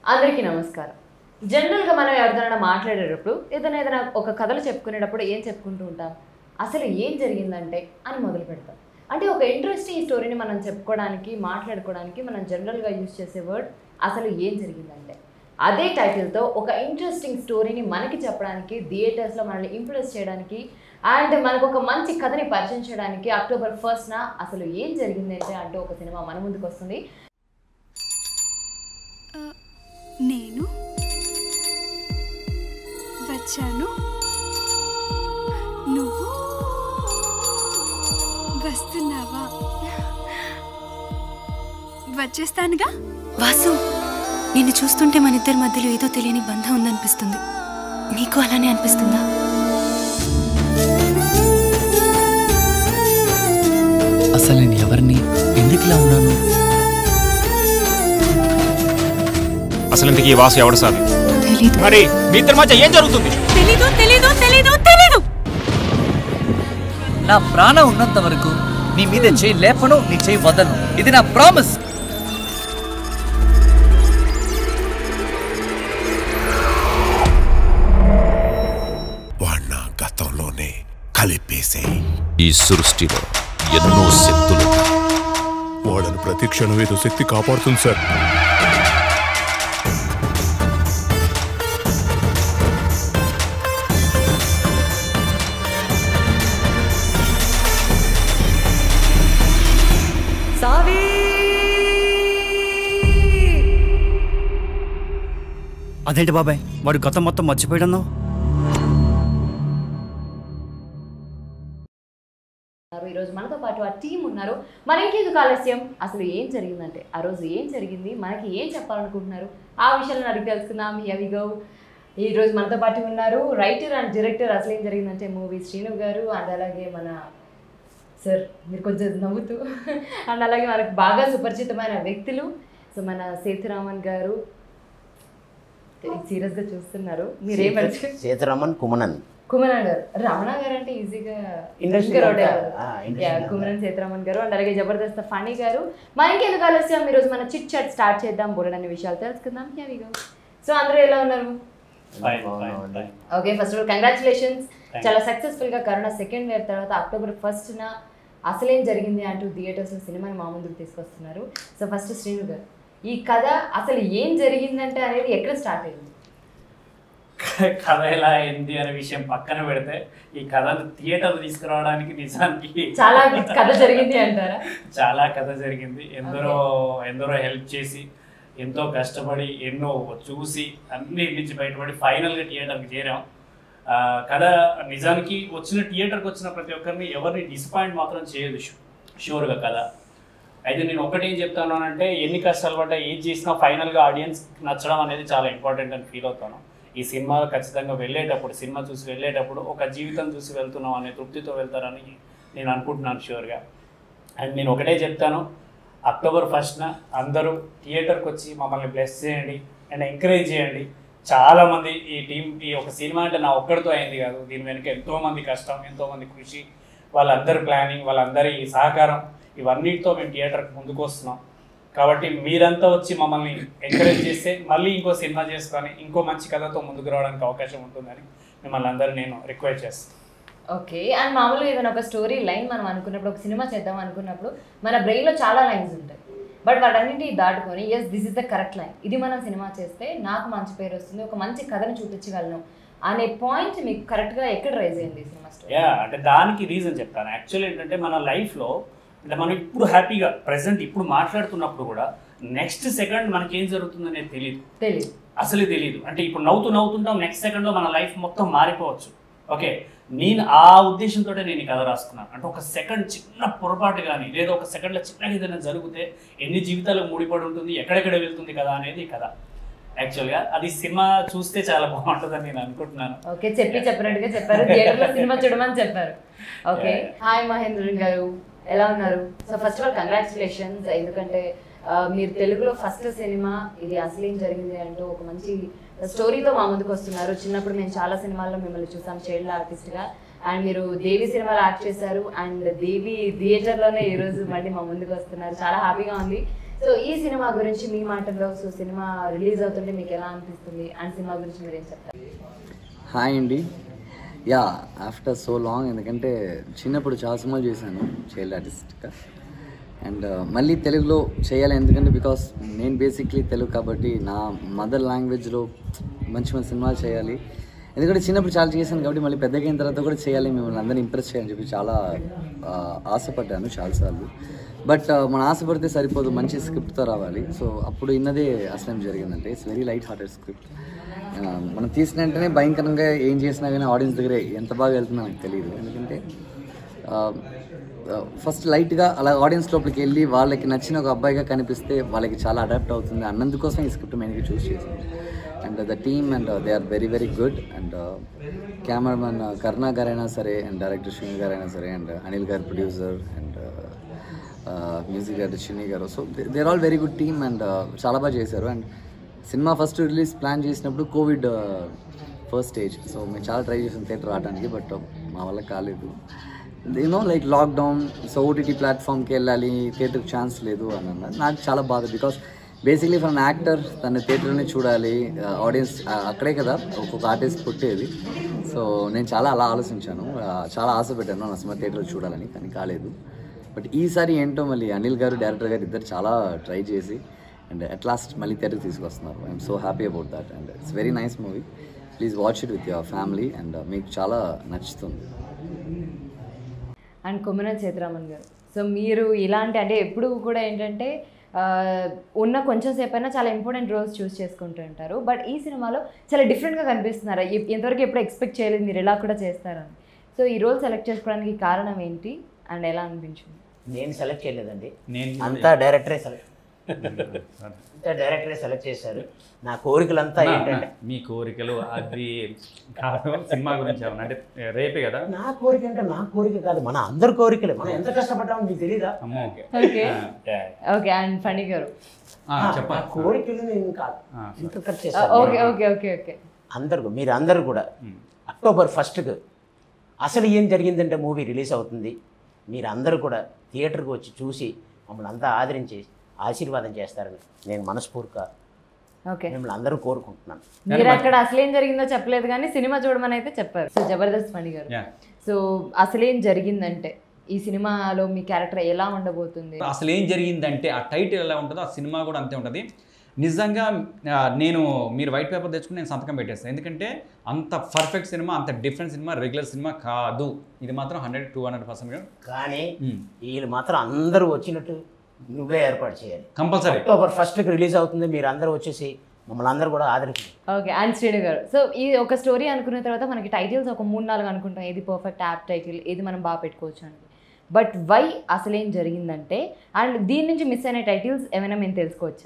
అందరికీ నమస్కారం జనరల్గా మనం ఎవరిదైనా మాట్లాడేటప్పుడు ఏదైనా ఏదైనా ఒక కథలు చెప్పుకునేటప్పుడు ఏం చెప్పుకుంటూ ఉంటాం అసలు ఏం జరిగిందంటే అని మొదలు పెడతాం అంటే ఒక ఇంట్రెస్టింగ్ స్టోరీని మనం చెప్పుకోవడానికి మాట్లాడుకోవడానికి మనం జనరల్గా యూజ్ చేసే వర్డ్ అసలు ఏం జరిగిందంటే అదే టైటిల్తో ఒక ఇంట్రెస్టింగ్ స్టోరీని మనకి చెప్పడానికి థియేటర్స్లో మనల్ని ఇంప్రెస్ చేయడానికి అండ్ మనకు ఒక మంచి కథని పరిచయం చేయడానికి అక్టోబర్ ఫస్ట్న అసలు ఏం జరిగిందంటే అంటూ ఒక సినిమా మన ముందుకు వస్తుంది నేను వచ్చాను నువ్వు వస్తున్నావా వచ్చేస్తానుగా వాసు నిన్ను చూస్తుంటే మన ఇద్దరి మధ్యలో ఏదో తెలియని బంధం ఉందనిపిస్తుంది నీకు అలానే అనిపిస్తుందా అసలు నేను ఎవరిని ఎందుకులా ఉన్నాను అసలు ఇంతకీ ఈ వాసు ఎవడు సార్ తెలీదు మరి మీ ఇద్దరి మధ్య ఏం జరుగుతుంది తెలీదు తెలీదు తెలీదు తెలీదు నా ప్రాణం ఉన్నంత వరకు నీ మీద చేయి లేపను నీ చేయి వదలను ఇది నా ప్రామిస్ వాణ్ణ గతంలోనే కలిపేసేయి ఈ సృష్టిలో ఎన్నో శక్తులు వాడను ప్రతి క్షణం ఏదో శక్తి కాపాడుతుంది సార్ అదేంటి బాబాయ్ వాడు గతం మొత్తం మర్చిపోయాడన్నావు ఉన్నారు. ఈరోజు మనతో పాటు ఆ టీం ఉన్నారు మన ఇంకెందుకు ఆలస్యం అసలు ఏం జరిగిందంటే ఆ రోజు ఏం జరిగింది మనకి ఏం చెప్పాలనుకుంటున్నారు ఆ విషయాలను అడిగి తెలుసుకుందాం హవి గౌ ఈ రోజు మనతో పాటు ఉన్నారు రైటర్ అండ్ డైరెక్టర్ అసలు ఏం జరిగిందంటే మూవీ శ్రీను గారు అండ్ అలాగే మన సార్ మీరు కొంచెం నవ్వుతూ అండ్ అలాగే మనకు బాగా సుపరిచితమైన వ్యక్తులు సో మన సేతురామన్ గారు సీరియస్గా చూస్తున్నారు మీరేం అడిగారు సీతారామన్ కుమనన్ కుమరన్ గారు రమణ గారు అంటే ఈజీగా Industry ఇంకా రోడ్డే అంతా, కదా. ఆ, industry Yeah, అంతా. కుమరన్ సీతారామన్ గారు అండ్ అలాగే జబర్దస్త్ ఫనీ గారు మనకి ఎందుకు ఆలస్యం ఈరోజు మన చిట్ చాట్ స్టార్ట్ చేద్దాం బోలెడన్ని విషయాలు తెలుసుకుందాం హ్యావీగా సో అందరూ ఎలా ఉన్నారు బాగున్నామండి. Okay first of all congratulations చాలా సక్సెస్ఫుల్ గా కరోనా సెకండ్ వేవ్ తర్వాత అక్టోబర్ ఫస్ట్ న అసలేం జరిగింది అంటూ థియేటర్స్ లో సినిమాని మా ముందుకు తీసుకొస్తున్నారు సో ఫస్ట్ శ్రీను గారు ఈ కథ అసలు ఏం జరిగిందంటే అనేది ఎక్కడ స్టార్ట్ అయింది కథ ఎలా అయింది అనే విషయం పక్కన పెడితే ఈ కథను థియేటర్ తీసుకురావడానికి నిజానికి చాలా కథ జరిగింది అంటారా చాలా కథ జరిగింది ఎందరో ఎందరో హెల్ప్ చేసి ఎంతో కష్టపడి ఎన్నో చూసి అన్ని నుంచి బయటపడి ఫైనల్గా థియేటర్కి చేరాం ఆ, కథ నిజానికి వచ్చిన థియేటర్కి వచ్చిన ప్రతి ఒక్కరిని ఎవరిని డిసప్పాయింట్ మాత్రం చేయదు షూర్గా కథ అయితే నేను ఒకటి ఏం చెప్తాను అంటే ఎన్ని కష్టాలు పడ్డా ఏం చేసినా ఫైనల్గా ఆడియన్స్ నచ్చడం అనేది చాలా ఇంపార్టెంట్ అని ఫీల్ అవుతాను ఈ సినిమా ఖచ్చితంగా వెళ్ళేటప్పుడు సినిమా చూసి వెళ్ళేటప్పుడు ఒక జీవితం చూసి వెళ్తున్నాం అనే తృప్తితో వెళ్తారని నేను అనుకుంటున్నాను షూర్గా అండ్ నేను ఒకటే చెప్తాను అక్టోబర్ ఫస్ట్న అందరూ థియేటర్కి వచ్చి మమ్మల్ని బ్లెస్ చేయండి అండ్ ఎంకరేజ్ చేయండి చాలామంది ఈ టీం ఈ ఒక సినిమా అంటే నా ఒక్కడితో అయింది కాదు దీని వెనుక ఎంతోమంది కష్టం ఎంతోమంది కృషి వాళ్ళందరి ప్లానింగ్ వాళ్ళందరి సహకారం ఇవన్నిటితో మేము థియేటర్కి ముందుకు వస్తున్నాం కాబట్టి మీరంతా వచ్చి మమ్మల్ని ఎంకరేజ్ చేస్తే మళ్ళీ ఇంకో సినిమా చేసుకొని ఇంకో మంచి కథతో ముందుకు రావడానికి అవకాశం ఉంటుందని మిమ్మల్ని అందరూ నేను రిక్వెస్ట్ చేస్తాను ఓకే అండ్ మామూలుగా ఏదైనా ఒక స్టోరీ లైన్ మనం అనుకున్నప్పుడు ఒక సినిమా చేద్దాం అనుకున్నప్పుడు మన బ్రెయిన్లో చాలా లైన్స్ ఉంటాయి బట్ వాటన్నింటి దాటుకొని yes this is the correct line ఇది మనం సినిమా చేస్తే నాకు మంచి పేరు వస్తుంది ఒక మంచి కథను చూపించగలను అనే పాయింట్ మీకు కరెక్ట్గా ఎక్కడ రైజ్ అయింది ఈ సినిమా స్టోరీ యా అంటే దానికి రీజన్ చెప్తాను యాక్చువల్ ఏంటంటే మన లైఫ్లో అంటే మనం ఇప్పుడు హ్యాపీగా ప్రజెంట్ ఇప్పుడు మాట్లాడుతున్నప్పుడు కూడా నెక్స్ట్ సెకండ్ మనకి ఏం జరుగుతుందనేది తెలియదు తెలియదు అసలు తెలియదు అంటే ఇప్పుడు నవ్వుతూ నవ్వుతుంటాం నెక్స్ట్ సెకండ్లో మన లైఫ్ మొత్తం మారిపోవచ్చు ఓకే నేను ఆ ఉద్దేశంతో నేను ఈ కథ రాసుకున్నాను అంటే ఒక సెకండ్ చిన్న పొరపాటు కానీ లేదా ఒక సెకండ్లో చిన్నగా ఏదైనా జరిగితే ఎన్ని జీవితాలకు ముడిపడి ఉంటుంది ఎక్కడెక్కడ వెళ్తుంది కదా అనేది ఈ కథ యాక్చువల్గా అది సినిమా చూస్తే చాలా బాగుంటుందని నేను అనుకుంటున్నాను ఓకే చెప్పి చెప్పినట్టుగా చెప్పారు థియేటర్లో సినిమా చూడమని చెప్పారు ఓకే హాయ్ మహేంద్రన్ గారు ఎలా ఉన్నారు so first of all congratulations ఎందుకంటే ఆ, మీరు తెలుగులో ఫస్ట్ సినిమా ఇది అసలేం జరిగింది అంటూ ఒక మంచి స్టోరీతో మా ముందుకు వస్తున్నారు చిన్నప్పుడు మేము చాలా సినిమాల్లో మిమ్మల్ని చూసాం చైల్డ్ ఆర్టిస్ట్గా అండ్ మీరు దేవి సినిమాలో యాక్ట్ చేశారు అండ్ దేవి థియేటర్లోనే ఈరోజు మళ్ళీ మా ముందుకు వస్తున్నారు చాలా హ్యాపీగా ఉంది సో ఈ సినిమా గురించి మీ మాటల్లో సో సినిమా రిలీజ్ అవుతుంటే మీకు ఎలా అనిపిస్తుంది అండ్ సినిమా గురించి మీరు ఏం చెప్తారు హాయ్ అండి యా ఆఫ్టర్ సో లాంగ్ ఎందుకంటే చిన్నప్పుడు చాలా సినిమాలు చేశాను చైల్డ్ ఆర్టిస్ట్గా అండ్ మళ్ళీ తెలుగులో చేయాలి ఎందుకంటే బికాస్ నేను బేసిక్లీ తెలుగు కాబట్టి నా మదర్ లాంగ్వేజ్లో మంచి మంచి సినిమాలు చేయాలి ఎందుకంటే చిన్నప్పుడు చాలా చేశాను కాబట్టి మళ్ళీ పెద్దగా అయిన తర్వాత కూడా చేయాలి మిమ్మల్ని అందరినీ ఇంప్రెస్ చేయాలని చెప్పి చాలా ఆ, ఆశపడ్డాను చాలాసార్లు బట్ మన ఆశపడితే సరిపోదు మంచి స్క్రిప్ట్తో రావాలి సో అప్పుడు ఇన్నదే అసలు జరిగిందంటే it's very light hearted script ఆ, మనం తీసిన వెంటనే భయంకరంగా ఏం చేసినా కానీ ఆడియన్స్ దగ్గరే ఎంత బాగా వెళ్తుందో నాకు తెలియదు ఎందుకంటే ఫస్ట్ లైట్గా అలా ఆడియన్స్ లోపలికి వెళ్ళి వాళ్ళకి నచ్చిన ఒక అబ్బాయిగా కనిపిస్తే వాళ్ళకి చాలా అడాప్ట్ అవుతుంది అన్నందుకోసం ఈ స్క్రిప్ట్ మెయిన్గా చూస్ చేసింది and the team and they are very very good and cameraman Karuna గారైనా సరే అండ్ డైరెక్టర్ శ్రీని గారైనా సరే అండ్ అనిల్ గారు producer and music director Chinni గారు so they're all very good team and చాలా బాగా చేశారు అండ్ సినిమా ఫస్ట్ రిలీజ్ ప్లాన్ చేసినప్పుడు కోవిడ్ ఫస్ట్ స్టేజ్ సో మేము చాలా ట్రై చేసాం థియేటర్ రావడానికి బట్ మా వల్ల కాలేదు you know like lockdown so OTT ప్లాట్ఫామ్కి వెళ్ళాలి థియేటర్కి ఛాన్స్ లేదు అని అన్నారు నాకు చాలా బాధ బికాస్ బేసిక్లీ ఫర్ యాక్టర్ తన థియేటర్ని చూడాలి ఆడియన్స్ అక్కడే కదా ఒక్కొక్క ఆర్టిస్ట్ పుట్టేది సో నేను చాలా అలా ఆలోచించాను ఆ, చాలా ఆశ పెట్టాను నా సినిమా థియేటర్లో చూడాలని కానీ కాలేదు బట్ ఈసారి ఏంటో మళ్ళీ అనిల్ గారు డైరెక్టర్ గారు ఇద్దరు చాలా ట్రై చేసి అండ్ అట్ లాస్ట్ మళ్ళీ థియేటర్ తీసుకొస్తున్నారు I'm so happy about that and it's very nice movie please watch it with your family and మీకు చాలా నచ్చుతుంది అండ్ కొమ్మన చేతురామన్ గారు సో మీరు ఇలాంటి అంటే ఎప్పుడు కూడా ఏంటంటే ఆ, ఉన్న కొంచెం సేపు అయినా చాలా ఇంపార్టెంట్ రోల్స్ చూస్ చేసుకుంటూ ఉంటారు బట్ ఈ సినిమాలో చాలా డిఫరెంట్గా కనిపిస్తున్నారు ఇ- ఇంతవరకు ఎప్పుడు ఎక్స్పెక్ట్ చేయలేదు మీరు ఇలా కూడా చేస్తారని సో ఈ రోల్ సెలెక్ట్ చేసుకోవడానికి కారణం ఏంటి అండ్ ఎలా అనిపించింది నేను సెలెక్ట్ చేయలేదండి నేను అంతా డైరెక్టరే సెలెక్ట్ అంతా డైరెక్టరే సెలెక్ట్ చేశారు నా కోరికలంతా ఏంటంటే మీ కోరికలు అది కాదు సినిమా గురించి ఏమన్నా అంటే రేపే కదా నా కోరిక అంటే నా కోరిక కాదు మన అందరి కోరికలే మనం ఎంత కష్టపడ్డామో మీకు తెలీదా అమ్మో ఓకే ఓకే అండ్ ఫణి గారు ఆ, నా చెప్పండి కోరికలు నేను కాదు ఆ, ఇంత ఖర్చు చేశాను ఓకే ఓకే ఓకే ఓకే అందరు మీరు అందరూ కూడా అక్టోబర్ ఫస్ట్కి అసలు ఏం జరిగిందంటే మూవీ రిలీజ్ అవుతుంది మీరు అందరూ కూడా థియేటర్కి వచ్చి చూసి మమ్మల్ని అంతా ఆదరించి ఆశీర్వాదం చేస్తారని నేను మనస్ఫూర్తిగా ఓకే మిమ్మల్ని అందరూ కోరుకుంటున్నాను మీరు అక్కడ అసలేం జరిగిందో చెప్పలేదు కానీ సినిమా చూడమని అయితే చెప్పారు సో జబర్దస్త్ ఫణి గారు Yeah. సో అసలేం జరిగిందంటే ఈ సినిమాలో మీ క్యారెక్టర్ ఎలా ఉండబోతుంది అసలు ఏం జరిగిందంటే ఆ టైటిల్ ఎలా ఉంటుందో ఆ సినిమా కూడా అంతే ఉంటుంది నిజంగా ఆ, నేను మీరు వైట్ పేపర్ తెచ్చుకుని నేను సంతకం పెట్టేస్తాను ఎందుకంటే అంత పర్ఫెక్ట్ సినిమా అంత డిఫరెంట్ సినిమా రెగ్యులర్ సినిమా కాదు ఇది మాత్రం హండ్రెడ్ టూ హండ్రెడ్ పర్సెంట్ కానీ వీళ్ళు మాత్రం అందరూ వచ్చినట్టు నువ్వే ఏర్పాటు చేయాలి కంపల్సరీ అక్టోబర్ ఫస్ట్కి రిలీజ్ అవుతుంది మీరు అందరూ వచ్చేసి మమ్మల్ని అందరూ కూడా ఆదరించి ఓకే అండ్ శ్రీను గారు సో ఈ ఒక స్టోరీ అనుకున్న తర్వాత మనకి టైటిల్స్ ఒక మూడు నాలుగు అనుకుంటాం ఏది పర్ఫెక్ట్ యాప్ టైటిల్ ఏది మనం బాగా పెట్టుకోవచ్చు అని బట్ వై అసలేం జరిగిందంటే అండ్ దీని నుంచి మిస్ అయిన టైటిల్స్ ఏమైనా మేము తెలుసుకోవచ్చా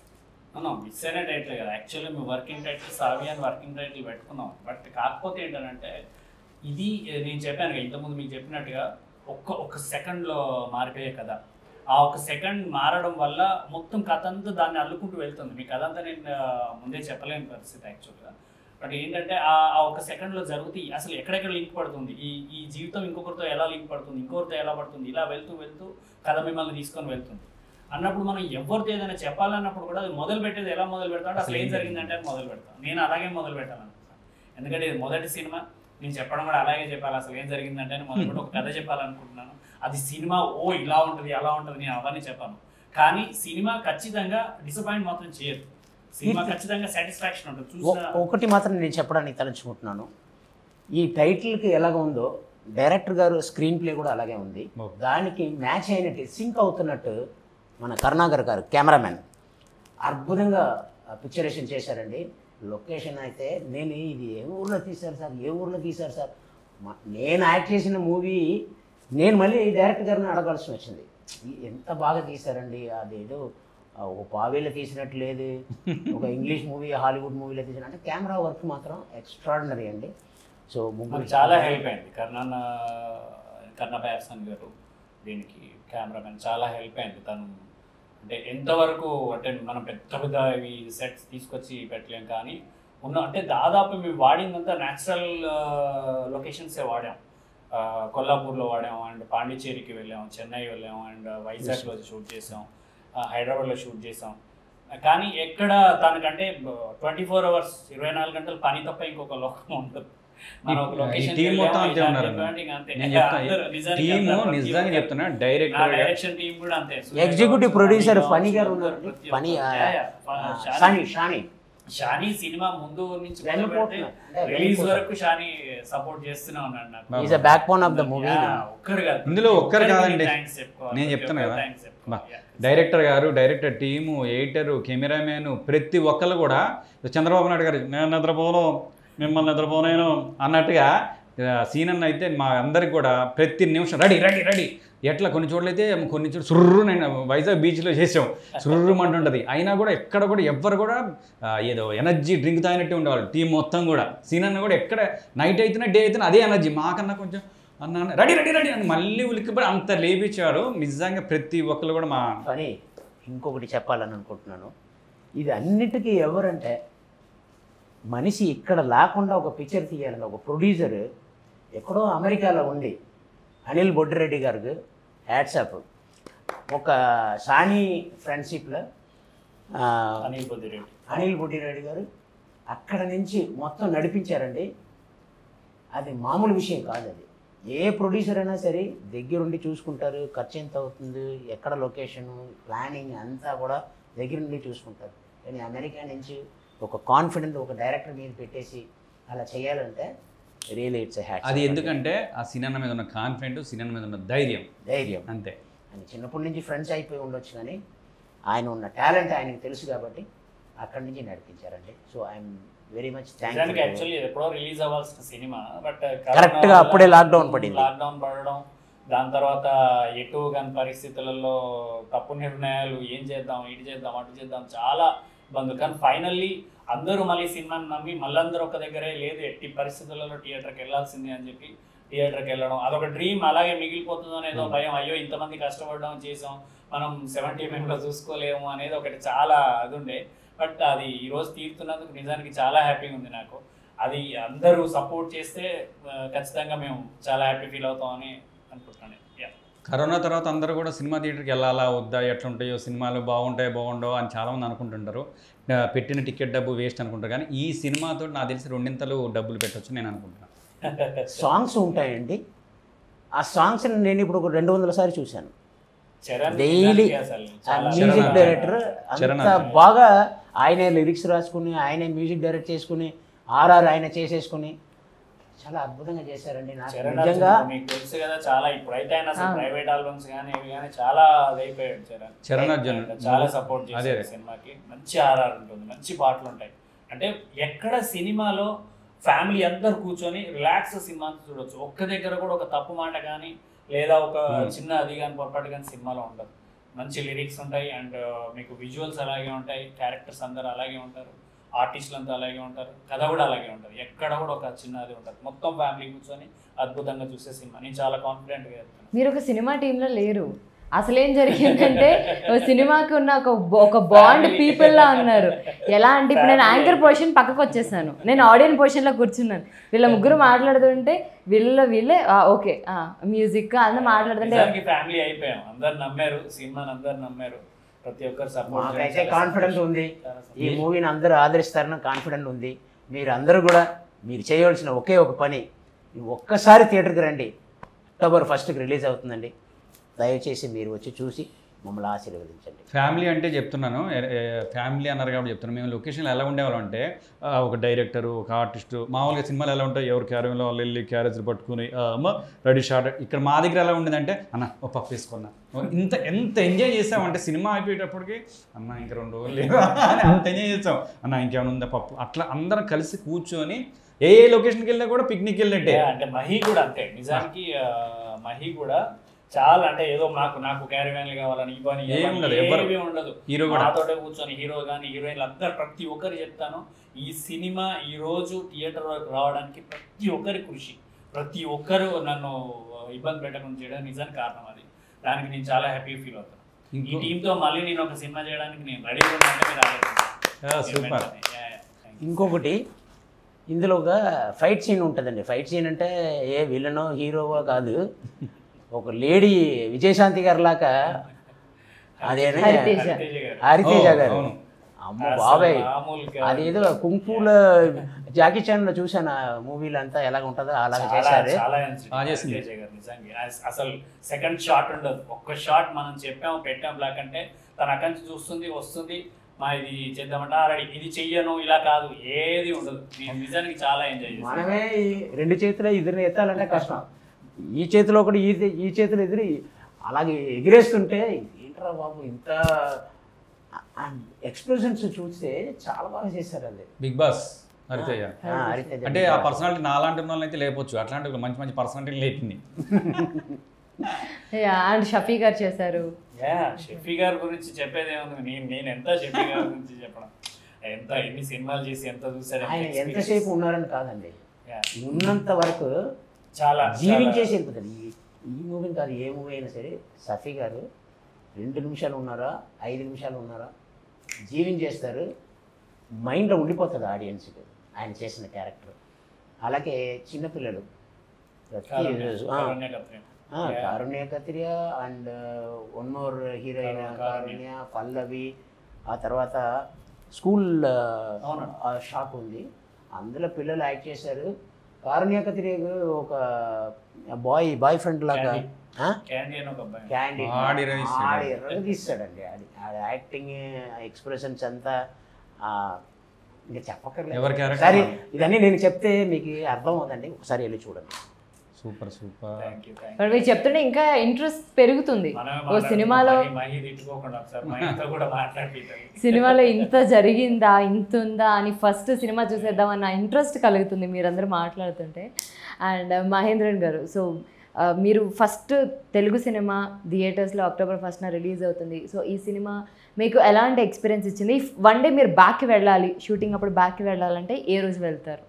మిస్ అయిన టైటిల్ కదా యాక్చువల్లీ మేము వర్కింగ్ టైటిల్ సావి అని వర్కింగ్ టైటిల్ పెట్టుకున్నాం బట్ కాకపోతే ఏంటంటే ఇది నేను చెప్పాను కదా ఇంతకుముందు మీకు చెప్పినట్టుగా ఒక్క ఒక్క సెకండ్లో మారిపోయే కథ ఆ ఒక సెకండ్ మారడం వల్ల మొత్తం కథ అంతా దాన్ని అల్లుకుంటూ వెళ్తుంది మీ కథ అంతా నేను ఆ, ముందే చెప్పలేని పరిస్థితి యాక్చువల్గా బట్ ఏంటంటే ఆ ఆ ఒక సెకండ్లో జరుగుతాయి అసలు ఎక్కడెక్కడ లింక్ పడుతుంది ఈ ఈ జీవితం ఇంకొకరితో ఎలా లింక్ పడుతుంది ఇంకొకరితో ఎలా పడుతుంది ఇలా వెళ్తూ వెళ్తూ కథ మిమ్మల్ని తీసుకొని వెళ్తుంది అన్నప్పుడు మనం ఎవరితో ఏదైనా చెప్పాలన్నప్పుడు కూడా అది మొదలు పెట్టేది ఎలా మొదలు పెడతాం అసలు ఏం జరిగిందంటే అని మొదలు పెడతాం నేను అలాగే మొదలు పెట్టాలనుకుంటాను ఎందుకంటే ఇది మొదటి సినిమా నేను చెప్పడం కూడా అలాగే చెప్పాలి అసలు ఏం జరిగిందంటే అని మొదలు పెట్టి ఒక కథ చెప్పాలనుకుంటున్నాను అది సినిమా ఓ ఇలా ఉంటుంది అలా ఉంటుంది నేను అవన్నీ చెప్పాను కానీ సినిమా ఖచ్చితంగా డిసప్పాయింట్ మాత్రం చేయదు సినిమా ఖచ్చితంగా సాటిస్ఫాక్షన్ ఉంటుంది చూసిన ఒ- ఒకటి మాత్రం నేను చెప్పడానికి తలంచుకుంటున్నాను ఈ టైటిల్కి ఎలాగ ఉందో డైరెక్టర్ గారు స్క్రీన్ ప్లే కూడా అలాగే ఉంది దానికి మ్యాచ్ అయినట్టు సింక్ అవుతున్నట్టు మన కరుణాకర్ గారు కెమెరామెన్ అద్భుతంగా పిక్చరేషన్ చేశారండి లొకేషన్ అయితే నేను ఇది ఏ ఊర్లో తీశారు సార్ ఏ ఊర్లో తీశారు సార్ మ- నేను యాక్ట్ చేసిన మూవీ నేను మళ్ళీ డైరెక్టర్ గారిని అడగాల్సి వచ్చింది ఈ- ఎంత బాగా తీశారండి అదేదో ఆ, ఒక పావేలో తీసినట్టు లేదు ఒక ఇంగ్లీష్ మూవీ హాలీవుడ్ మూవీలో తీసిన అంటే కెమెరా వర్క్ మాత్రం ఎక్స్ట్రాడినరీ అండి సో ముగ్గురు మాకు చాలా హెల్ప్ అయింది కర్ణన్న కర్ణ ప్యార్సన్ గారు దీనికి కెమెరామెన్ చాలా హెల్ప్ అయింది తను అంటే ఎంతవరకు అంటే మనం పెద్ద పెద్ద ఇవి సెట్స్ తీసుకొచ్చి పెట్టలేం కానీ ఉన్న అంటే దాదాపు మేము వాడిందంతా న్యాచురల్ లొకేషన్సే వాడాం ఆ, కొల్లాపూర్లో వాడాం అండ్ పాండిచ్చేరికి వెళ్ళాం చెన్నై వెళ్ళాం అండ్ వైజాగ్లో షూట్ చేసాం ఆ, హైదరాబాద్లో షూట్ చేసాం కానీ ఎక్కడ తనకంటే ట్వంటీ ఫోర్ అవర్స్ ఇరవై నాలుగు గంటలు పని తప్ప ఇంకొక లోకం ఉండదు మనం ఒక ఈ location టీం కి మొత్తం వెళ్ళాము, అంతే ఇలా ఉన్నారు చెప్పామంటే ఇంక అంతే. నేను చెప్తా అందరూ నిజానికి టీము అందరూ ప్రతి నిజంగా ఒక్కరు. చెప్తున్నా నా డైరెక్టర్ డైరెక్షన్ టీం కూడా అంతే ఎగ్జిక్యూటివ్ ప్రొడ్యూసర్ ఫనీ గారు ఉన్నారు ఫనీ ఆ, షాని షాని షానీ సినిమా ముందు నుంచి వెళ్ళిపోతున్నా. అంటే రిలీజ్ వెళ్ళిపోతున్నా. వరకు షానీ సపోర్ట్ చేస్తూనే ఉన్నాడు నాకు is a backbone of the movie Yeah, ఒక్కరు కాదు ఇందులో ఒక్కరు ఒక్కరికి కాదండి thanks చెప్పుకోవాలి. నేను ప్రతి చెప్తున్నా ఒక్కరు కదా thanks చెప్పుకోవాలి. బా. డైరెక్టర్ గారు డైరెక్టర్ టీము ఎడిటరు కెమెరామెన్ ప్రతి ఒక్కళ్ళు కూడా చంద్రబాబు నాయుడు గారు నేను నిద్రపోను మిమ్మల్ని నిద్రపోనేను అన్నట్టుగా ఆ, సీన్ అన్న అయితే మా అందరికి కూడా ప్రతి నిమిషం రెడీ రెడీ రెడీ ఎట్లా కొన్ని చోట్ల అయితే కొన్ని చోట్ల సుర్రు నేను వైజాగ్ బీచ్లో చేసాం సుర్రు అంటుంటుంది అయినా కూడా ఎక్కడ కూడా ఎవ్వరు కూడా ఆ, ఏదో ఎనర్జీ డ్రింక్ తాగినట్టు ఉండేవాళ్ళు టీం మొత్తం కూడా సీన్ అన్న కూడా ఎక్కడ నైట్ అయితేనే డే అయితేనే అదే ఎనర్జీ మాకన్నా కొంచెం అన్న రెడీ రెడీ రెడీ అని మళ్ళీ ఉలిక్కిపడి అంత లేపించాడు నిజంగా ప్రతి ఒక్కరు కూడా మా కానీ ఇంకొకటి చెప్పాలని అనుకుంటున్నాను ఇది అన్నిటికీ ఎవరంటే మనిషి ఇక్కడ లేకుండా ఒక పిక్చర్ తీయాలని ఒక ప్రొడ్యూసర్ ఎక్కడో అమెరికాలో ఉండి అనిల్ బొడ్డిరెడ్డి గారికి హ్యాట్సాప్ ఒక సాని ఫ్రెండ్షిప్లో అనిల్ బొద్దిరెడ్డి అనిల్ బొడ్డిరెడ్డి గారు అక్కడ నుంచి మొత్తం నడిపించారండి అది మామూలు విషయం కాదు అది ఏ ప్రొడ్యూసర్ అయినా సరే దగ్గరుండి చూసుకుంటారు ఖర్చు ఎంత అవుతుంది ఎక్కడ లొకేషను ప్లానింగ్ అంతా కూడా దగ్గరుండి చూసుకుంటారు కానీ అమెరికా నుంచి ఒక కాన్ఫిడెంట్ ఒక డైరెక్టర్ మీద పెట్టేసి అలా చేయాలంటే రియల్ ఇట్స్ హ్యాట్ అది ఎందుకంటే ఆ సినిమా మీద ఉన్న కాన్ఫిడెంట్ సినిమా మీద ఉన్న ధైర్యం ధైర్యం అంతే అని చిన్నప్పటి నుంచి ఫ్రెండ్స్ అయిపోయి ఉండొచ్చు కానీ ఆయన ఉన్న టాలెంట్ ఆయనకు తెలుసు కాబట్టి అక్కడి నుంచి నడిపించారండి సో ఐఎమ్ వెరీ మచ్ నిజానికి థ్యాంక్ యాక్చువల్లీ ఎప్పుడో రిలీజ్ అవ్వాల్సిన సినిమా బట్ Correct గా అప్పుడే lockdown పడింది. లాక్డౌన్ పడడం దాని తర్వాత ఎటు కాని పరిస్థితులలో తప్పు నిర్ణయాలు ఏం చేద్దాం ఇటు చేద్దాం అటు చేద్దాం చాలా బంధువులు కానీ ఫైనల్లీ అందరూ మళ్ళీ సినిమాని నమ్మి మళ్ళందరూ ఒక దగ్గరే లేదు ఎట్టి పరిస్థితులలో థియేటర్కి వెళ్ళాల్సిందే అని చెప్పి థియేటర్కి వెళ్ళడం అదొక డ్రీమ్ అలాగే మిగిలిపోతుందో అనేదో భయం అయ్యో ఇంతమంది కష్టపడడం చేసాం మనం సెవెంటీ ఎంఎంలో చూసుకోలేము అనేది ఒకటి చాలా అది ఉండే బట్ అది ఈరోజు తీరుతున్నందుకు నిజానికి చాలా హ్యాపీగా ఉంది నాకు అది అందరూ సపోర్ట్ చేస్తే ఆ, ఖచ్చితంగా మేము చాలా హ్యాపీ ఫీల్ అవుతామని అనుకుంటున్నాను Yeah. కరోనా తర్వాత అందరూ కూడా సినిమా థియేటర్కి వెళ్ళాలా వద్దా ఎట్లుంటాయో సినిమాలు బాగుంటాయో బాగుండవు అని చాలామంది అనుకుంటుంటారు ఆ, పెట్టిన టికెట్ డబ్బు వేస్ట్ అనుకుంటారు కానీ ఈ సినిమాతో నాకు తెలిసి రెండింతలు డబ్బులు పెట్టొచ్చు నేను అనుకుంటున్నాను సాంగ్స్ ఉంటాయండి ఆ సాంగ్స్ నేను ఇప్పుడు ఒక రెండు వందల సారి చూశాను చరణ్ డైలీ నిజానికి అసలు చాలా మ్యూజిక్ చరణ్ డైరెక్టర్ చరణ్ అంత అంటే. బాగా ఆయనే లిరిక్స్ రాసుకుని ఆయనే మ్యూజిక్ డైరెక్ట్ చేసుకుని ఆర్ఆర్ ఆయన చేసేసుకుని చాలా అద్భుతంగా చేశారండి నాకు చరణ్ నిజంగా అర్జున్ మీకు తెలుసు కదా చాలా ఇప్పుడైతే ఆయన అసలు ఆ. ప్రైవేట్ ఆల్బమ్స్ కానీ ఇవి కానీ చాలా అదైపోయాడు చరణ్ చరణ్ అర్జున్ చాలా సపోర్ట్ అదే చేశారు సినిమాకి మంచి ఆర్ఆర్ ఉంటుంది మంచి పాటలు ఉంటాయి అంటే ఎక్కడ సినిమాలో ఫ్యామిలీ అందరు కూర్చొని రిలాక్స్ సినిమా చూడొచ్చు ఒక్క దగ్గర కూడా ఒక తప్పు మాట కానీ లేదా ఒక Hmm. చిన్న అది కానీ పొరపాటు కానీ సినిమాలో ఉండదు మంచి లిరిక్స్ ఉంటాయి అండ్ మీకు విజువల్స్ అలాగే ఉంటాయి క్యారెక్టర్స్ అందరు అలాగే ఉంటారు ఆర్టిస్టులు అంతా అలాగే ఉంటారు కథ కూడా అలాగే ఉంటుంది ఎక్కడ కూడా ఒక చిన్నది ఉంటుంది మొత్తం ఫ్యామిలీ కూర్చొని అద్భుతంగా చూసే సినిమా నేను చాలా కాన్ఫిడెంట్గా చెప్తాను మీరు ఒక సినిమా టీంలో లేరు అసలేం జరిగిందంటే ఓ సినిమాకి ఉన్న ఒక బ- ఒక బాండ్ పీపుల్ లా ఉన్నారు ఎలా అంటే ఇప్పుడు నేను యాంకర్ పొజిషన్ పక్కకు వచ్చేసాను నేను ఆడియన్ పొజిషన్ లో కూర్చున్నాను వీళ్ళ ముగ్గురు మాట్లాడుతుంటే వీళ్ళ వీళ్ళే ఓకే మ్యూజిక్ అందరూ మాట్లాడుతుంటే నిజానికి ఫ్యామిలీ అయిపోయాం అందరు నమ్మారు సినిమాని అందరు నమ్మారు ప్రతి ఒక్కరు సపోర్ట్ మాకైతే కాన్ఫిడెన్స్ ఉంది ఈ మూవీని అందరూ ఆదరిస్తారని కాన్ఫిడెంట్ ఉంది మీరు అందరూ కూడా మీరు చేయవలసిన ఒకే ఒక పని ఈ ఒక్కసారి థియేటర్కి రండి అక్టోబర్ ఫస్ట్కి రిలీజ్ అవుతుందండి దయచేసి మీరు వచ్చి చూసి మమ్మల్ని ఆశీర్వదించండి ఫ్యామిలీ అంటే చెప్తున్నాను ఏ- ఏ- ఫ్యామిలీ అన్నారు కాబట్టి చెప్తున్నాను మేము లొకేషన్లో ఎలా ఉండేవాళ్ళం అంటే ఆ, ఒక డైరెక్టరు ఒక ఆర్టిస్టు మామూలుగా సినిమాలు ఎలా ఉంటాయి ఎవరు క్యారీలో వాళ్ళు వెళ్ళి క్యారేజ్ పట్టుకుని ఆ, అమ్మ రెడీ షార్ట్ ఇక్కడ మా దగ్గర ఎలా ఉండేదంటే అన్న ఓ పప్పు వేసుకున్నా ఓ ఇంత ఎంత ఎంజాయ్ చేసామంటే సినిమా అయిపోయేటప్పటికి అన్న ఇంకా రెండు రోజులు లేవు అని అంత ఎంజాయ్ చేస్తాం అన్న ఇంకేమైనా ఉందా పప్పు అట్లా అందరం కలిసి కూర్చొని ఏ ఏ లొకేషన్కి వెళ్ళినా కూడా పిక్నిక్ వెళ్ళినట్టే అంటే మహి కూడా అంతే నిజానికి ఆ, మహి కూడా చాలా అంటే ఏదో నాకు నాకు క్యారీవ్యాన్లు కావాలని ఇవ్వని ఏం ఇవ్వని, ఉండదు, ఎవ్వరు. ఏమీ ఉండదు హీరో కూడా. నాతోటే కూర్చొని హీరో కానీ హీరోయిన్లు అందరు ప్రతి ఒక్కరు చెప్తాను ఈ సినిమా ఈ రోజు థియేటర్ వరకు రావడానికి ప్రతి ఒక్కరి కృషి ప్రతి ఒక్కరు నన్ను ఇబ్బంది పెట్టకుండా చేయడం నిజానికి కారణం అది దానికి నేను చాలా హ్యాపీ ఫీల్ అవుతాను ఈ ఇంకో- టీంతో మళ్ళీ నేను ఒక సినిమా చేయడానికి నేను రెడీగా ఉన్నానంటే మీరు Yeah, super. ఆలోచించారు ఇంకొకటి ఇందులో ఒక ఫైట్ సీన్ ఉంటుందండి ఫైట్ సీన్ అంటే ఏ విలనో హీరోవో కాదు ఒక లేడీ విజయశాంతి గారి లాగా అదేనే హరితేజ. హరితేజ ఓ, గారు అవును. అమ్మ అసలు బాబాయ్ మామూలుగా అదేదో కుంఫూలో జాకీ చాన్ లో చూసాను మూవీలు అంతా ఎలాగ ఉంటుందో అలాగ చాలా చేశారు చాలా ఆ, చేసింది. హరితేజ గారు నిజంగా అస- అసలు సెకండ్ షాట్ ఉండదు ఒక్క షాట్ మనం చెప్పాము పెట్టాం బ్లాక్ అంటే తన అక్కడి నుంచి చూస్తుంది వస్తుంది మా ఇది చేద్దామంటే రెడీ ఇది చెయ్యను ఇలా కాదు ఏది ఉండదు నేను నిజానికి చాలా ఎంజాయ్ చేశాను మనమే ఈ రెండు చేతులు ఇద్దరిని ఎత్తాలంటే కష్టం ఈ చేతిలో ఒకటి ఈ ఈ చేతులు ఎదురు అలాగే ఎగిరేస్తుంటే ఏంట్రా బాబు ఇంత ఎక్స్ప్రెషన్స్ చూస్తే చాలా బాగా చేశారు అది బిగ్ బాస్ హరితేజ ఆ, హరితేజ అంటే ఆ పర్సనాలిటీ నాలాంటి వాళ్ళని అయితే లేపొచ్చు అట్లాంటి ఒక మంచి మంచి పర్సనాలిటీ లేపింది అండ్ షఫీ గారు చేశారు యా షెఫీ గారి గురించి చెప్పేది ఏముంది నేను నేను ఎంత షెఫీ గారి గురించి చెప్పడం ఎంత ఎన్ని సినిమాలు చేసి ఎంత చూసాడు ఎంత ఆయన experience. ఎంతసేపు ఉన్నారని కాదండి Yeah. ఉన్నంత వరకు చాలా జీవించేసి వెళ్ళిపోతారు ఈ ఈ మూవీని కాదు ఏ మూవీ అయినా సరే సఫీ గారు రెండు నిమిషాలు ఉన్నారా ఐదు నిమిషాలు ఉన్నారా జీవించేస్తారు మైండ్లో ఉండిపోతుంది ఆడియన్స్కి ఆయన చేసిన క్యారెక్టర్ అలాగే చిన్నపిల్లలు ప్రతి కారుణ్య- రోజు ఆ, కారుణ్య కత్రియ. ఆ, Yeah. Karunya Katriya and one more heroine Karunya. Karunya Pallavi ఆ తర్వాత స్కూల్ అవును. షాట్ ఉంది అందులో పిల్లలు యాక్ట్ చేశారు కారుణ్య కత్రియ ఒక బాయ్ బాయ్ ఫ్రెండ్ లాగా Candy. ఆ? క్యాండీ అని ఒక అబ్బాయి క్యాండీ ఆడి రవిస్తాడు. ఆడి రవిస్తాడండి ఆడి ఆడి యాక్టింగ్ ఎక్స్ప్రెషన్స్ అంతా ఆ, ఇంకా చెప్పక్కర్లేదు ఎవరి character? సరే ఇదన్నీ నేను చెప్తే మీకు అర్థం అవుతుందండి ఒకసారి వెళ్ళి చూడండి super super thank you thank మరి మీరు చెప్తుంటే ఇంకా ఇంట్రెస్ట్ పెరుగుతుంది ఓ సినిమాలో మహి తిట్టుకోకుండా ఒకసారి మహితో కూడా మాట్లాడిపోతాయి సినిమాలో ఇంత జరిగిందా ఇంత ఉందా అని ఫస్ట్ సినిమా చూసేద్దామన్న ఇంట్రెస్ట్ కలుగుతుంది మీరందరూ మాట్లాడుతుంటే అండ్ మహేంద్రన్ గారు సో మీరు ఫస్ట్ తెలుగు సినిమా థియేటర్స్లో అక్టోబర్ ఫస్ట్న రిలీజ్ అవుతుంది సో ఈ సినిమా మీకు ఎలాంటి ఎక్స్పీరియన్స్ ఇచ్చింది వన్ డే మీరు బ్యాక్కి వెళ్ళాలి షూటింగ్ అప్పుడు బ్యాక్కి వెళ్ళాలంటే ఏ రోజు వెళ్తారు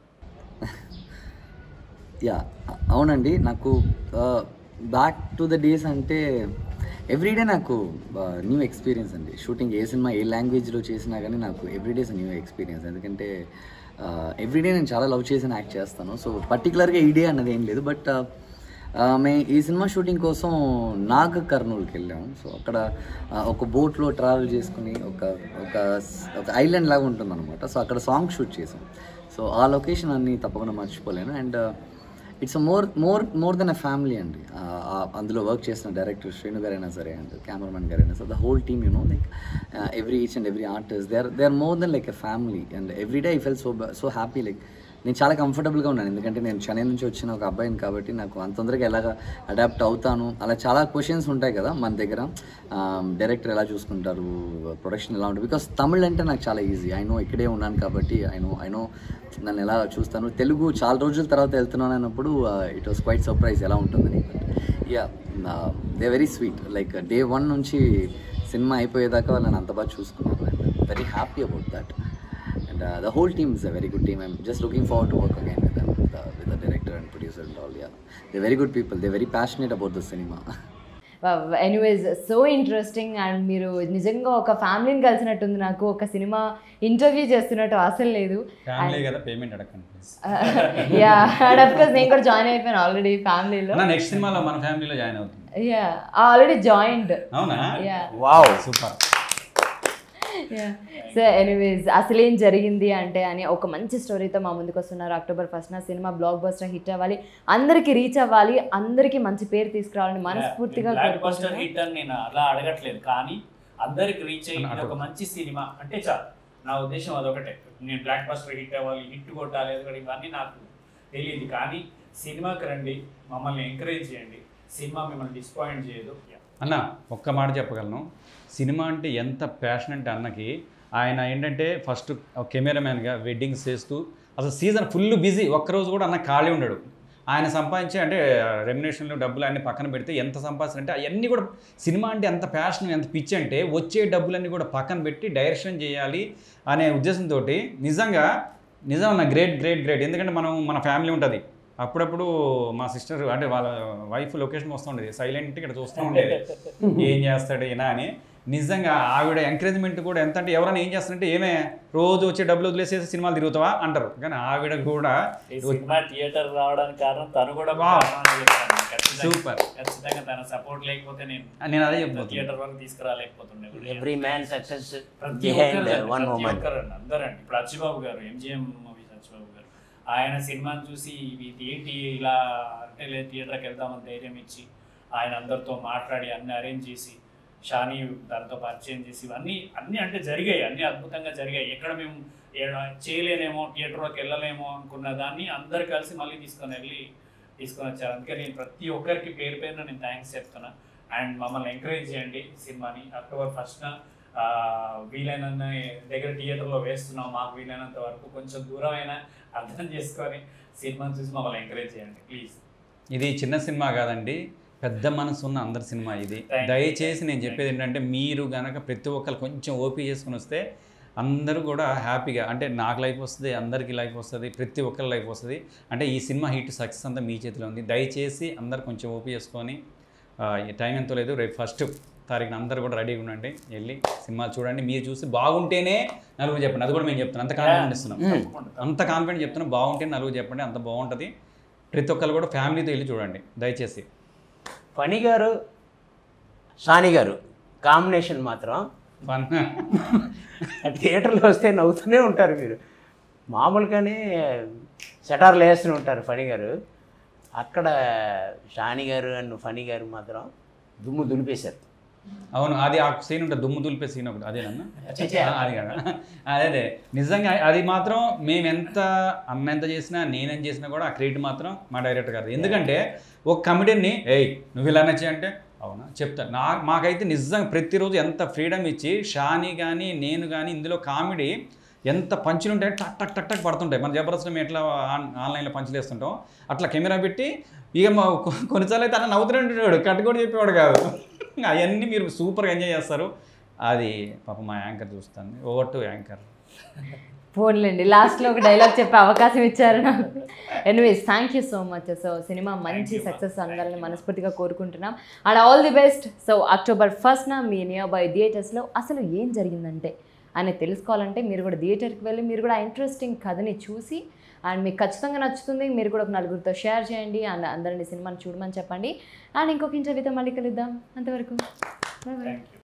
యా అవునండి నాకు బ్యాక్ టు ద డేస్ అంటే ఎవ్రీడే నాకు న్యూ ఎక్స్పీరియన్స్ అండి షూటింగ్ ఏ సినిమా ఏ లాంగ్వేజ్లో చేసినా కానీ నాకు ఎవ్రీడేస్ న్యూ ఎక్స్పీరియన్స్ ఎందుకంటే ఎవ్రీడే నేను చాలా లవ్ చేసిన యాక్ట్ చేస్తాను సో పర్టికులర్గా ఈ డే అన్నది ఏం లేదు బట్ మే ఈ సినిమా షూటింగ్ కోసం నాగ్ కర్నూలుకి వెళ్ళాము సో అక్కడ ఆ, ఒక బోట్లో ట్రావెల్ చేసుకుని ఒక ఒక ఒక ఐలాండ్ లాగా ఉంటుంది అనమాట సో అక్కడ సాంగ్ షూట్ చేసాం సో ఆ లొకేషన్ అన్ని తప్పకుండా మర్చిపోలేను and it's more more more than a family అండి ఆ, ఆ, అందులో వర్క్ చేసిన డైరెక్టర్ శ్రేణు గారైనా సరే అండ్ కెమెరామెన్ గారైనా సరే the whole team you know like every each and every artist they are they are more than like a family and every day I feel so so happy like నేను చాలా కంఫర్టబుల్గా ఉన్నాను ఎందుకంటే నేను చెన్నై నుంచి వచ్చిన ఒక అబ్బాయిని కాబట్టి నాకు అంత తొందరగా ఎలాగ అడాప్ట్ అవుతాను అలా చాలా క్వశ్చన్స్ ఉంటాయి కదా మన దగ్గర డైరెక్టర్ ఎలా చూసుకుంటారు ప్రొడక్షన్ ఎలా ఉంటుంది బికాస్ తమిళ్ అంటే నాకు చాలా ఈజీ ఐ నో ఇక్కడే ఉన్నాను కాబట్టి ఐ నో ఐ నో నన్ను ఎలా చూస్తాను తెలుగు చాలా రోజుల తర్వాత వెళ్తున్నాను అన్నప్పుడు ఇట్ వాస్ క్వైట్ సర్ప్రైజ్ ఎలా ఉంటుందని yeah they very sweet like day one నుంచి సినిమా అయిపోయేదాకా వాళ్ళని అంత బాగా చూసుకున్నాను very happy about that and the whole team is a very good team I'm just looking forward to work again with with the director and producer and all yeah they very good people they very passionate about the సినిమా anyways so interesting and మీరు నిజంగా ఒక ఫ్యామిలీని కలిసినట్టుంది నాకు ఒక cinema interview చేస్తున్నట్టు అసలు లేదు ఫ్యామిలీ కదా పేమెంట్ అడగండి please yeah and of course నేను కూడా జాయిన్ అయిపోయాను ఆల్రెడీ ఫ్యామిలీలో నా నెక్స్ట్ సినిమాలో మన ఫ్యామిలీలో జాయిన్ అవుతుంది యా ఆల్రెడీ జాయిన్డ్ అవునా yeah wow super so anyways అసలు ఏం జరిగింది అంటే అని ఒక మంచి స్టోరీతో మా ముందుకు వస్తున్నారు అక్టోబర్ ఫస్ట్ నా సినిమా బ్లాక్ బస్టర్ హిట్ అవ్వాలి అందరికీ రీచ్ అవ్వాలి అందరికీ మంచి పేరు తీసుకురావాలని మనస్ఫూర్తిగా బ్లాక్ బస్టర్ కోరుకుంటున్నాను హిట్ అని నేను అలా అడగట్లేదు కానీ అందరికి రీచ్ అయ్యి ఇది ఒక మంచి సినిమా అంటే చాలు నా ఉద్దేశం అదొకటే నేను బ్లాక్ బస్టర్ హిట్ అవ్వాలి హిట్ కొట్టాలి ఎందుకంటే ఇవన్నీ నాకు తెలియదు కానీ సినిమాకి రండి మమ్మల్ని ఎంకరేజ్ చేయండి సినిమా మిమ్మల్ని డిసప్పాయింట్ చేయదు అన్న ఒక్క మాట చెప్పగలను సినిమా అంటే ఎంత ప్యాషన్ అంటే అన్నకి ఆయన ఏంటంటే ఫస్ట్ కెమెరామ్యాన్గా వెడ్డింగ్స్ చేస్తూ అసలు సీజన్ ఫుల్ బిజీ ఒక్కరోజు కూడా అన్న ఖాళీ ఉండడు ఆయన సంపాదించే అంటే రెమ్యునేషన్లు డబ్బులు అన్ని పక్కన పెడితే ఎంత సంపాదించిన అంటే అవన్నీ కూడా సినిమా అంటే ఎంత ప్యాషన్ ఎంత పిచ్చి అంటే వచ్చే డబ్బులన్నీ కూడా పక్కన పెట్టి డైరెక్షన్ చేయాలి అనే ఉద్దేశంతో నిజంగా నిజం అన్న గ్రేట్ గ్రేట్ గ్రేట్ ఎందుకంటే మనం మన ఫ్యామిలీ ఉంటుంది అప్పుడప్పుడు మా సిస్టర్ అంటే వాళ్ళ వైఫ్ లొకేషన్ వస్తూ ఉండేది సైలెంట్ ఇక్కడ చూస్తూ ఉండేది ఏం చేస్తాడు ఈయన అని నిజంగా ఆవిడ ఎంకరేజ్మెంట్ కూడా ఎంత అంటే ఎవరైనా ఏం చేస్తారంటే ఏమే రోజు వచ్చే డబ్బులు వదిలేసేసి సినిమాలు తిరుగుతావా అంటారు కానీ ఆవిడ కూడా ఈ సినిమా థియేటర్ రావడానికి కారణం తను కూడా Wow. కారణం అని చెప్తాను. ఖచ్చితంగా- Super. ఖచ్చితంగా తన సపోర్ట్ లేకపోతే నేను నేను అదే చెప్పబోతున్నా. థియేటర్ వరకు తీసుకురాలేకపోతుండే ఎవ్రీ మ్యాన్ సక్సెస్ ప్రతి బిహైండ్ ఒక్కరు వన్ ప్రతి ఉమెన్ ఒక్కరండి అందరండి ఇప్పుడు అచ్చిబాబు గారు ఎంజిఎం మూవీ అచ్చిబాబు గారు ఆయన సినిమాని చూసి ఇది ఏంటి ఇలా అంటే లేదు థియేటర్కి వెళ్దామని ధైర్యం ఇచ్చి ఆయన అందరితో మాట్లాడి అన్ని అరేంజ్ చేసి షాని దాంతో పరిచయం చేసి ఇవన్నీ అన్నీ అంటే జరిగాయి అన్నీ అద్భుతంగా జరిగాయి ఎక్కడ మేము ఏ- చేయలేనేమో థియేటర్లోకి వెళ్ళలేమో అనుకున్న దాన్ని అందరు కలిసి మళ్ళీ తీసుకొని వెళ్ళి తీసుకొని వచ్చారు అందుకే నేను ప్రతి ఒక్కరికి పేరు పేరున నేను థ్యాంక్స్ చెప్తున్నా అండ్ మమ్మల్ని ఎంకరేజ్ చేయండి సినిమాని అక్టోబర్ ఫస్ట్న వీలైనంత దగ్గర థియేటర్లో వేస్తున్నాం మాకు వీలైనంత వరకు కొంచెం దూరమైనా అర్థం చేసుకొని సినిమాని చూసి మమ్మల్ని ఎంకరేజ్ చేయండి ప్లీజ్ ఇది చిన్న సినిమా కాదండి పెద్ద మనసు ఉన్న అందరి సినిమా ఇది Thank you. దయచేసి నేను చెప్పేది ఏంటంటే మీరు గనక ప్రతి ఒక్కరు కొంచెం ఓపీ చేసుకుని వస్తే అందరూ కూడా హ్యాపీగా అంటే నాకు లైఫ్ వస్తుంది అందరికీ లైఫ్ వస్తుంది ప్రతి ఒక్కరి లైఫ్ వస్తుంది అంటే ఈ సినిమా హిట్ సక్సెస్ అంతా మీ చేతిలో ఉంది దయచేసి అందరు కొంచెం ఓపీ చేసుకొని ఆ, ఈ టైం ఎంతో లేదు రేపు ఫస్ట్ తారీఖున అందరూ కూడా రెడీగా ఉండండి వెళ్ళి సినిమా చూడండి మీరు చూసి బాగుంటేనే నలుగురు చెప్పండి అది కూడా మేము చెప్తున్నాం అంత కాన్ఫిడెంట్ ఇస్తున్నాం అంత కాన్ఫిడెంట్ చెప్తున్నాం బాగుంటే నలుగురు చెప్పండి అంత బాగుంటుంది ప్రతి ఒక్కరు కూడా ఫ్యామిలీతో వెళ్ళి చూడండి దయచేసి ఫణి గారు సాని గారు కాంబినేషన్ మాత్రం ఫన్ థియేటర్లో వస్తే నవ్వుతూనే ఉంటారు మీరు మామూలుగానే సెటార్లు వేస్తూనే ఉంటారు ఫణి గారు అక్కడ షాని గారు అండ్ ఫణి గారు మాత్రం దుమ్ము దులిపేశారు అవును అది ఆ సీన్ ఉంటుంది దుమ్ము దులిపే సీన్ ఒకటి అదేనన్నా చచ్చే. ఆ, అది కదా అదే అదే నిజంగా అది మాత్రం మేము ఎంత అన్న ఎంత చేసినా నేనేం చేసినా కూడా ఆ క్రెడిట్ మాత్రం మా డైరెక్టర్ గారు ఎందుకంటే ఒక కమెడీని ఏయ్ నువ్వు ఇలా నచ్చి అంటే అవునా చెప్తా నా మాకైతే నిజంగా ప్రతిరోజు ఎంత ఫ్రీడమ్ ఇచ్చి షాని కానీ నేను కానీ ఇందులో కామెడీ ఎంత పంచులు ఉంటాయి టక్ టక్ టక్ టక్ పడుతుంటాయి మన జబర్దస్త్ మేము ఎట్లా ఆన్ ఆన్లైన్లో పంచులు వేస్తుంటాం అట్లా కెమెరా పెట్టి ఇక మా కొ- కొన్నిసార్లు అయితే అన్న నవ్వుతుంటాడు కట్ కూడా చెప్పేవాడు కాదు అవన్నీ మీరు సూపర్గా ఎంజాయ్ చేస్తారు అది పాప మా యాంకర్ చూస్తాను ఓవర్ టు యాంకర్ ఫోన్లేండి లాస్ట్లో ఒక డైలాగ్ చెప్పే అవకాశం ఇచ్చారు నాకు anyways thank you so much so cinema మంచి సక్సెస్ అందాలని మనస్ఫూర్తిగా కోరుకుంటున్నాం and all the best so October ఫస్ట్న మీ నియర్ బై థియేటర్స్లో అసలు ఏం జరిగిందంటే అని తెలుసుకోవాలంటే మీరు కూడా థియేటర్కి వెళ్ళి మీరు కూడా ఇంట్రెస్టింగ్ కథని చూసి అండ్ మీకు ఖచ్చితంగా నచ్చుతుంది మీరు కూడా ఒక నలుగురితో షేర్ చేయండి అండ్ అందరినీ సినిమాని చూడమని చెప్పండి అండ్ ఇంకొక ఇంటర్వ్యూతో మళ్ళీ కలుద్దాం అంతవరకు Bye bye.